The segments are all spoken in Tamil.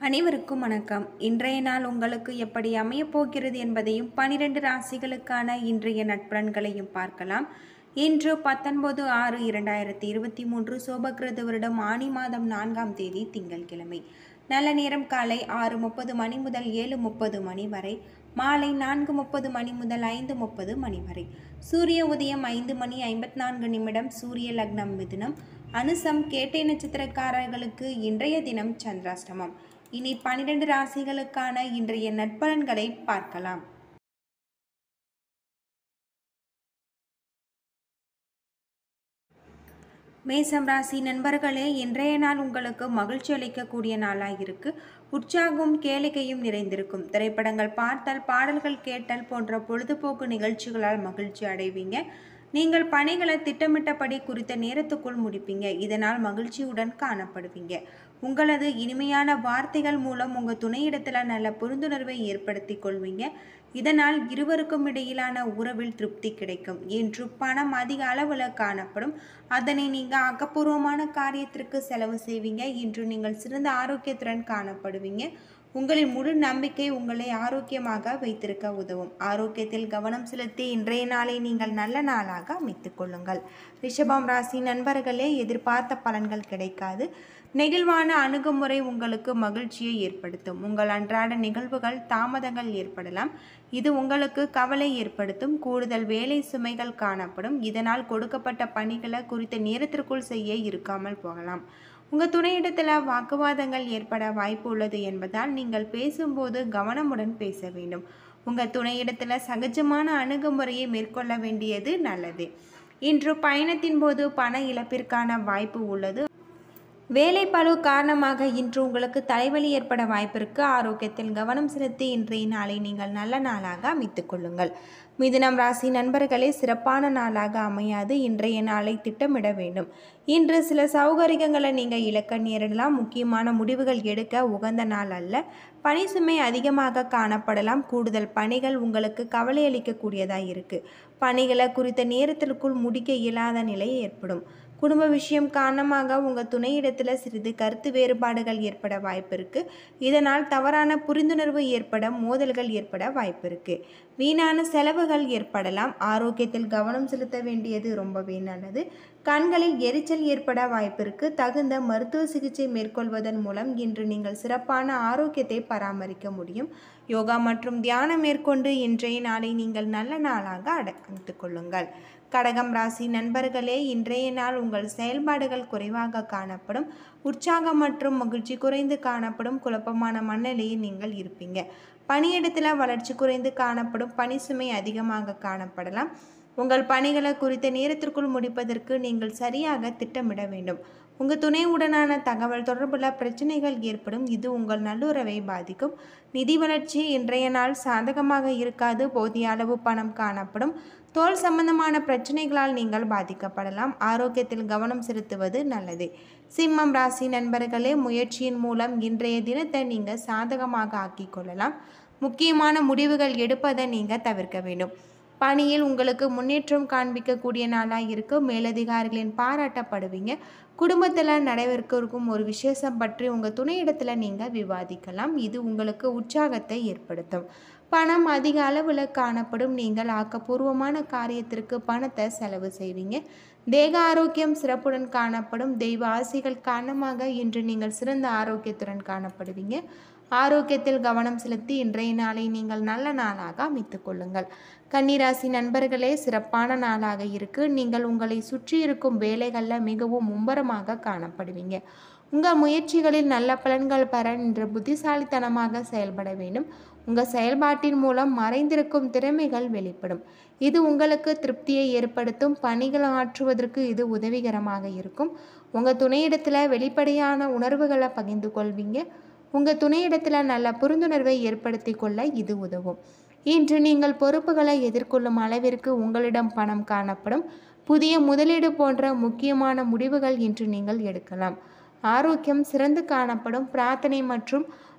அனைவருக்கும் வணக்கம் இன்றைய நாள் உங்களுக்கு எப்படி அமையப் போகிறது என்பதையும் பனிரெண்டு ராசிகளுக்கான இன்றைய நட்பலன்களையும் பார்க்கலாம் இன்று பத்தொன்பது ஆறு இரண்டாயிரத்தி இருபத்தி மூன்று சோபகிருத வருடம் ஆனி மாதம் நான்காம் தேதி திங்கட்கிழமை நல்ல நேரம் காலை ஆறு முப்பது மணி முதல் ஏழு முப்பது மணி வரை மாலை நான்கு முப்பது மணி முதல் ஐந்து முப்பது மணி வரை சூரிய உதயம் ஐந்து மணி ஐம்பத்தி நான்கு நிமிடம் சூரிய லக்னம் மிதுனம் அனுசம் கேட்டை நட்சத்திரக்காரர்களுக்கு இன்றைய தினம் சந்திராஷ்டமம் இனி பனிரெண்டு ராசிகளுக்கான இன்றைய நட்பலன்களை பார்க்கலாம் மேசம் ராசி நண்பர்களே இன்றைய நாள் உங்களுக்கு மகிழ்ச்சி அளிக்கக்கூடிய நாளாக இருக்கு உற்சாகம் கேளிக்கையும் நிறைந்திருக்கும் திரைப்படங்கள் பார்த்தல் பாடல்கள் கேட்டல் போன்ற பொழுதுபோக்கு நிகழ்ச்சிகளால் மகிழ்ச்சி அடைவீங்க நீங்கள் பணிகளை திட்டமிட்டபடி குறித்த நேரத்துக்குள் முடிப்பீங்க இதனால் மகிழ்ச்சியுடன் காணப்படுவீங்க உங்களது இனிமையான வார்த்தைகள் மூலம் உங்கள் துணையிடத்தில் நல்ல புரிந்துணர்வை ஏற்படுத்தி கொள்வீங்க இதனால் இருவருக்கும் இடையிலான உறவில் திருப்தி கிடைக்கும் என்று பணம் அதிக அளவில் காணப்படும் அதனை நீங்கள் ஆக்கப்பூர்வமான காரியத்திற்கு செலவு செய்வீங்க இன்று நீங்கள் சிறந்த ஆரோக்கியத்துடன் காணப்படுவீங்க உங்களின் முழு நம்பிக்கை உங்களை ஆரோக்கியமாக வைத்திருக்க உதவும் ஆரோக்கியத்தில் கவனம் செலுத்தி இன்றைய நாளை நீங்கள் நல்ல நாளாக அமைத்துக் கொள்ளுங்கள் ரிஷபம் ராசி நண்பர்களே எதிர்பார்த்த பலன்கள் கிடைக்காது நெகிழ்வான அணுகுமுறை உங்களுக்கு மகிழ்ச்சியை ஏற்படுத்தும் உங்கள் அன்றாட நிகழ்வுகள் தாமதங்கள் ஏற்படலாம் இது உங்களுக்கு கவலை ஏற்படுத்தும் கூடுதல் வேலை சுமைகள் காணப்படும் இதனால் கொடுக்கப்பட்ட பணிகளை குறித்த நேரத்திற்குள் செய்ய இருக்காமல் போகலாம் உங்கள் துணையிடத்தில் வாக்குவாதங்கள் ஏற்பட வாய்ப்பு உள்ளது என்பதால் நீங்கள் பேசும்போது கவனமுடன் பேச வேண்டும் உங்கள் துணையிடத்தில் சகஜமான அணுகுமுறையை மேற்கொள்ள வேண்டியது நல்லது இன்று பயணத்தின் போது பண இழப்பிற்கான வாய்ப்பு உள்ளது வேலைப்பளு காரணமாக இன்று உங்களுக்கு தலைவலி ஏற்பட வாய்ப்பிருக்கு ஆரோக்கியத்தில் கவனம் செலுத்தி இன்றைய நாளை நீங்கள் நல்ல நாளாக அமைத்துக் கொள்ளுங்கள் மிதுனம் ராசி நண்பர்களே சிறப்பான நாளாக அமையாது இன்றைய நாளை திட்டமிட வேண்டும் இன்று சில சௌகரியங்களை நீங்கள் இழக்க நேரிடலாம் முக்கியமான முடிவுகள் எடுக்க உகந்த நாள் அல்ல பணி சுமை அதிகமாக காணப்படலாம் கூடுதல் பணிகள் உங்களுக்கு கவலை அளிக்கக்கூடியதாக இருக்குது பணிகளை குறித்த நேரத்திற்குள் முடிக்க இயலாத நிலை ஏற்படும் குடும்ப விஷயம் காரணமாக உங்கள் துணையிடத்தில் சிறிது கருத்து வேறுபாடுகள் ஏற்பட வாய்ப்பு இருக்குது இதனால் தவறான புரிந்துணர்வு ஏற்பட மோதல்கள் ஏற்பட வாய்ப்பு இருக்குது வீணான செலவுகள் ஏற்படலாம் ஆரோக்கியத்தில் கவனம் செலுத்த வேண்டியது ரொம்பவே நல்லது கண்களில் எரிச்சல் ஏற்பட வாய்ப்பு இருக்கு தகுந்த மருத்துவ சிகிச்சை மேற்கொள்வதன் மூலம் இன்று நீங்கள் சிறப்பான ஆரோக்கியத்தை பராமரிக்க முடியும் யோகா மற்றும் தியானம் மேற்கொண்டு இன்றைய நாளை நீங்கள் நல்ல நாளாக அடைத்துக் கொள்ளுங்கள் கடகம் ராசி நண்பர்களே இன்றைய நாள் உங்கள் செயல்பாடுகள் குறைவாக காணப்படும் உற்சாகம் மற்றும் மகிழ்ச்சி குறைந்து காணப்படும் குழப்பமான மனநிலையில் நீங்கள் இருப்பீங்க பணியிடத்தில் வளர்ச்சி குறைந்து காணப்படும் பணி சுமை அதிகமாக காணப்படலாம் உங்கள் பணிகளை குறித்த நேரத்திற்குள் முடிப்பதற்கு நீங்கள் சரியாக திட்டமிட வேண்டும் உங்கள் துணையுடனான தகவல் தொடர்புள்ள பிரச்சனைகள் ஏற்படும் இது உங்கள் நல்லுறவை பாதிக்கும் நிதி வளர்ச்சி இன்றைய நாள் சாதகமாக இருக்காது போதிய அளவு பணம் காணப்படும் தோல் சம்பந்தமான பிரச்சனைகளால் நீங்கள் பாதிக்கப்படலாம் ஆரோக்கியத்தில் கவனம் செலுத்துவது நல்லது சிம்மம் ராசி நண்பர்களே முயற்சியின் மூலம் இன்றைய தினத்தை நீங்கள் சாதகமாக ஆக்கிக் கொள்ளலாம் முக்கியமான முடிவுகள் எடுப்பதை நீங்கள் தவிர்க்க வேண்டும் பணியில் உங்களுக்கு முன்னேற்றம் காண்பிக்கக்கூடிய நாளாக இருக்கும் மேலதிகாரிகளின் பாராட்டப்படுவீங்க குடும்பத்தில் நடைபெறக்கும் ஒரு விசேஷம் பற்றி உங்கள் துணையிடத்தில் நீங்கள் விவாதிக்கலாம் இது உங்களுக்கு உற்சாகத்தை ஏற்படுத்தும் பணம் அதிக அளவில் காணப்படும் நீங்கள் ஆக்கப்பூர்வமான காரியத்திற்கு பணத்தை செலவு செய்வீங்க தேக ஆரோக்கியம் சிறப்புடன் காணப்படும் தெய்வ ஆசைகள் காரணமாக இன்று நீங்கள் சிறந்த ஆரோக்கியத்துடன் காணப்படுவீங்க ஆரோக்கியத்தில் கவனம் செலுத்தி இன்றைய நாளை நீங்கள் நல்ல நாளாக அமைத்துக் கொள்ளுங்கள் கன்னிராசி நண்பர்களே சிறப்பான நாளாக இருக்கு நீங்கள் உங்களை சுற்றி இருக்கும் வேலைகளில் மிகவும் மும்பரமாக காணப்படுவீங்க உங்கள் முயற்சிகளில் நல்ல பலன்கள் பெற இன்று புத்திசாலித்தனமாக செயல்பட வேண்டும் உங்கள் செயல்பாட்டின் மூலம் மறைந்திருக்கும் திறமைகள் வெளிப்படும் இது உங்களுக்கு திருப்தியை ஏற்படுத்தும் பணிகள் ஆற்றுவதற்கு இது உதவிகரமாக இருக்கும் உங்கள் துணையிடத்தில் வெளிப்படையான உணர்வுகளை பகிர்ந்து கொள்வீங்க உங்கள் துணையிடத்தில் நல்ல புரிந்துணர்வை ஏற்படுத்தி கொள்ள இது உதவும் இன்று நீங்கள் பொறுப்புகளை எதிர்கொள்ளும் அளவிற்கு உங்களிடம் பணம் காணப்படும் புதிய முதலீடு போன்ற முக்கியமான முடிவுகள் இன்று நீங்கள் எடுக்கலாம் ஆரோக்கியம் சிறந்து காணப்படும் பிரார்த்தனை மற்றும்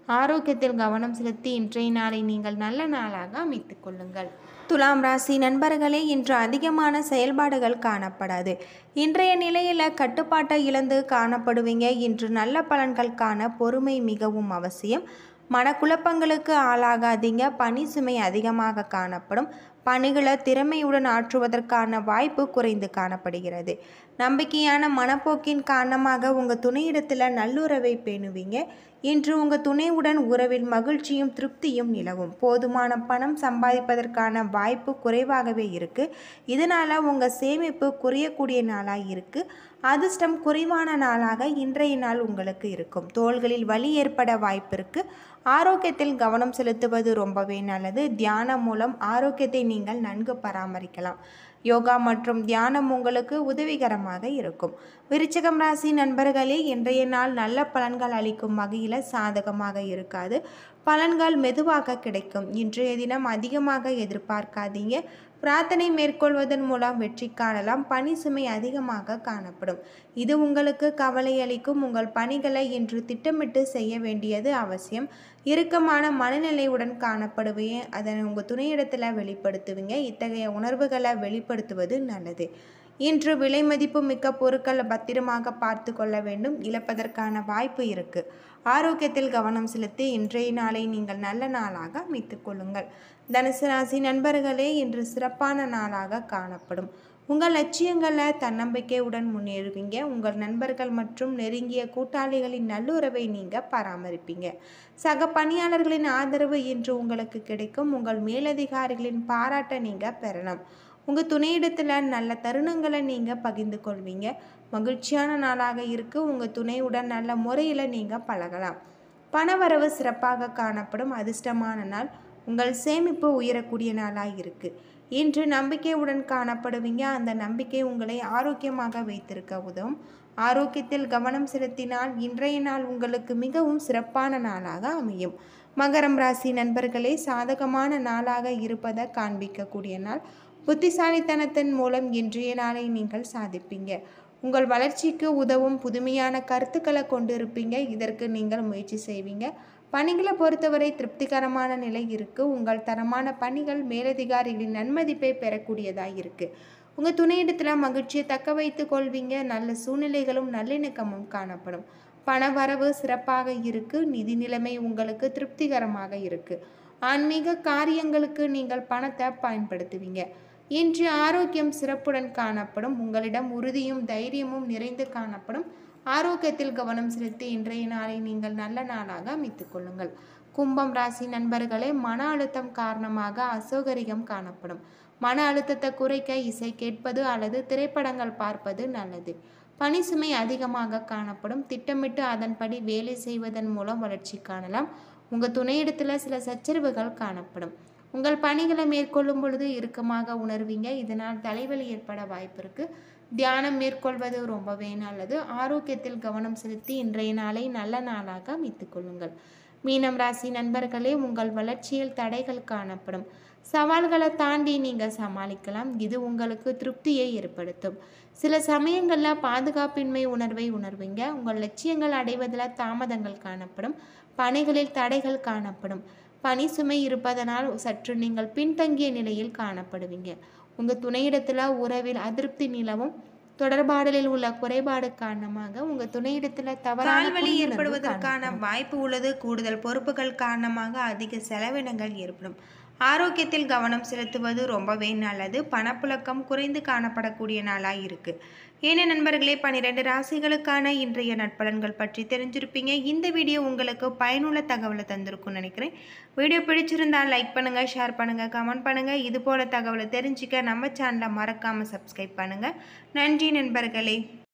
ஆரோக்கியத்தில் கவனம் செலுத்தி இன்றைய நாளை நீங்கள் நல்ல நாளாக அமைத்துக் கொள்ளுங்கள் துலாம் ராசி நண்பர்களே இன்று அதிகமான செயல்பாடுகள் காணப்படாது இன்றைய நிலையில் கட்டுப்பாட்டை இழந்து காணப்படுவீங்க இன்று நல்ல பலன்கள் காண பொறுமை மிகவும் அவசியம் மனக்குழப்பங்களுக்கு ஆளாகாதீங்க பணி சுமை அதிகமாக காணப்படும் பணிகளை திறமையுடன் ஆற்றுவதற்கான வாய்ப்பு குறைந்து காணப்படுகிறது நம்பிக்கையான மனப்போக்கின் காரணமாக உங்கள் துணையிடத்தில் நல்லுறவை பேணுவீங்க இன்று உங்கள் துணையுடன் உறவில் மகிழ்ச்சியும் திருப்தியும் நிலவும் போதுமான பணம் சம்பாதிப்பதற்கான வாய்ப்பு குறைவாகவே இருக்குது இதனால் உங்கள் சேமிப்பு குறையக்கூடிய நாளாக இருக்குது அதிர்ஷ்டம் குறைவான நாளாக இன்றைய நாள் உங்களுக்கு இருக்கும் தோள்களில் வலி ஏற்பட வாய்ப்பு இருக்குது ஆரோக்கியத்தில் கவனம் செலுத்துவது ரொம்பவே நல்லது தியானம் மூலம் ஆரோக்கியத்தை நீங்கள் நன்கு பராமரிக்கலாம் யோகா மற்றும் தியானம் உங்களுக்கு உதவிகரமாக இருக்கும் விருச்சகம் ராசி நண்பர்களே இன்றைய நாள் நல்ல பலன்கள் அளிக்கும் வகையில் சாதகமாக இருக்காது பலன்கள் மெதுவாக கிடைக்கும் இன்றைய தினம் அதிகமாக எதிர்பார்க்காதீங்க பிரார்த்தனை மேற்கொள்வதன் மூலம் வெற்றி காணலாம் பணி சுமை அதிகமாக காணப்படும் இது உங்களுக்கு கவலை அளிக்கும் உங்கள் பணிகளை இன்று திட்டமிட்டு செய்ய வேண்டியது அவசியம் இறுக்கமான மனநிலையுடன் காணப்படுவீங்க அதனை உங்கள் துணையிடத்தில் வெளிப்படுத்துவீங்க இத்தகைய உணர்வுகளை வெளிப்படுத்துவது நல்லது இன்று விலை மதிப்பு மிக்க பொருட்களை பத்திரமாக பார்த்து கொள்ள வேண்டும் இழப்பதற்கான வாய்ப்பு இருக்கு ஆரோக்கியத்தில் கவனம் செலுத்தி இன்றைய நாளை நீங்கள் நல்ல நாளாக அமைத்துக் கொள்ளுங்கள் தனுசு ராசி நண்பர்களே இன்று சிறப்பான நாளாக காணப்படும் உங்கள் லட்சியங்களில் தன்னம்பிக்கையுடன் முன்னேறுவீங்க உங்கள் நண்பர்கள் மற்றும் நெருங்கிய கூட்டாளிகளின் நல்லுறவை நீங்கள் பராமரிப்பீங்க சக பணியாளர்களின் ஆதரவு இன்று உங்களுக்கு கிடைக்கும் உங்கள் மேலதிகாரிகளின் பாராட்டை நீங்கள் பெறலாம் உங்கள் துணையிடத்தில் நல்ல தருணங்களை நீங்கள் பகிர்ந்து கொள்வீங்க மகிழ்ச்சியான நாளாக இருக்கு உங்கள் துணையுடன் நல்ல முறையில் நீங்கள் பழகலாம் பணவரவு சிறப்பாக காணப்படும் அதிர்ஷ்டமான நாள் உங்கள் சேமிப்பு உயரக்கூடிய நாளாக இருக்குது இன்று நம்பிக்கையுடன் காணப்படுவீங்க அந்த நம்பிக்கை உங்களை ஆரோக்கியமாக வைத்திருக்க உதவும் ஆரோக்கியத்தில் கவனம் செலுத்தினால் இன்றைய நாள் உங்களுக்கு மிகவும் சிறப்பான நாளாக அமையும் மகரம் ராசி நண்பர்களே சாதகமான நாளாக இருப்பதை காண்பிக்கக்கூடிய நாள் புத்திசாலித்தனத்தின் மூலம் இன்றைய நாளை நீங்கள் சாதிப்பீங்க உங்கள் வளர்ச்சிக்கு உதவும் புதுமையான கருத்துக்களை கொண்டு இருப்பீங்க இதற்கு நீங்கள் முயற்சி செய்வீங்க பணிகளை பொறுத்தவரை திருப்திகரமான நிலை இருக்குது உங்கள் தரமான பணிகள் மேலதிகாரிகளின் நன்மதிப்பை பெறக்கூடியதாக இருக்குது உங்கள் துணையிடத்தில் மகிழ்ச்சியை தக்க வைத்து கொள்வீங்க நல்ல சூழ்நிலைகளும் நல்லிணக்கமும் காணப்படும் பண வரவு சிறப்பாக இருக்குது நிதி நிலைமை உங்களுக்கு திருப்திகரமாக இருக்குது ஆன்மீக காரியங்களுக்கு நீங்கள் பணத்தை பயன்படுத்துவீங்க இன்று ஆரோக்கியம் சிறப்புடன் காணப்படும் உங்களிடம் உறுதியும் தைரியமும் நிறைந்து காணப்படும் ஆரோக்கியத்தில் கவனம் செலுத்தி இன்றைய நாளை நீங்கள் நல்ல நாளாக அமைத்துக் கொள்ளுங்கள் கும்பம் ராசி நண்பர்களே மன அழுத்தம் காரணமாக அசௌகரியம் காணப்படும் மன அழுத்தத்தை குறைக்க இசை கேட்பது அல்லது திரைப்படங்கள் பார்ப்பது நல்லது பணி சுமை அதிகமாக காணப்படும் திட்டமிட்டு அதன்படி வேலை செய்வதன் மூலம் வளர்ச்சி காணலாம் உங்கள் துணையிடத்தில் சில சச்சரவுகள் காணப்படும் உங்கள் பணிகளை மேற்கொள்ளும் பொழுது இறுக்கமாக உணர்வீங்க இதனால் தலைவலி ஏற்பட வாய்ப்பு இருக்கு தியானம் மேற்கொள்வது ரொம்பவே நல்லது ஆரோக்கியத்தில் கவனம் செலுத்தி இன்றைய நாளை நல்ல நாளாக அமைத்துக் கொள்ளுங்கள் மீனம் ராசி நண்பர்களே உங்கள் வளர்ச்சியில் தடைகள் காணப்படும் சவால்களை தாண்டி நீங்கள் சமாளிக்கலாம் இது உங்களுக்கு திருப்தியை ஏற்படுத்தும் சில சமயங்களில் பாதுகாப்பின்மை உணர்வை உணர்வீங்க உங்கள் லட்சியங்கள் அடைவதில் தாமதங்கள் காணப்படும் பணிகளில் தடைகள் காணப்படும் பணி சுமை இருப்பதனால் சற்று நீங்கள் பின்தங்கிய நிலையில் காணப்படுவீங்க உங்கள் துணையிடத்தில் உறவில் அதிருப்தி நிலவும் தொடர்பாடலில் உள்ள குறைபாடு காரணமாக உங்கள் துணையிடத்தில் தவறான கால்வலி புரிந்துணர்வு ஏற்படுவதற்கான காணப்படும். வாய்ப்பு உள்ளது கூடுதல் பொறுப்புகள் காரணமாக அதிக செலவினங்கள் ஏற்படும் ஆரோக்கியத்தில் கவனம் செலுத்துவது ரொம்பவே நல்லது பணப்புழக்கம் குறைந்து காணப்படக்கூடிய நாளாக இருக்கு ஏன நண்பர்களே பன்னிரெண்டு ராசிகளுக்கான இன்றைய நட்பலன்கள் பற்றி தெரிஞ்சிருப்பீங்க இந்த வீடியோ உங்களுக்கு பயனுள்ள தகவலை தந்திருக்கும்னு நினைக்கிறேன் வீடியோ பிடிச்சிருந்தால் லைக் பண்ணுங்க ஷேர் பண்ணுங்க கமெண்ட் பண்ணுங்க இது போல தகவலை தெரிஞ்சுக்க நம்ம சேனலை மறக்காம சப்ஸ்கிரைப் பண்ணுங்க நன்றி நண்பர்களே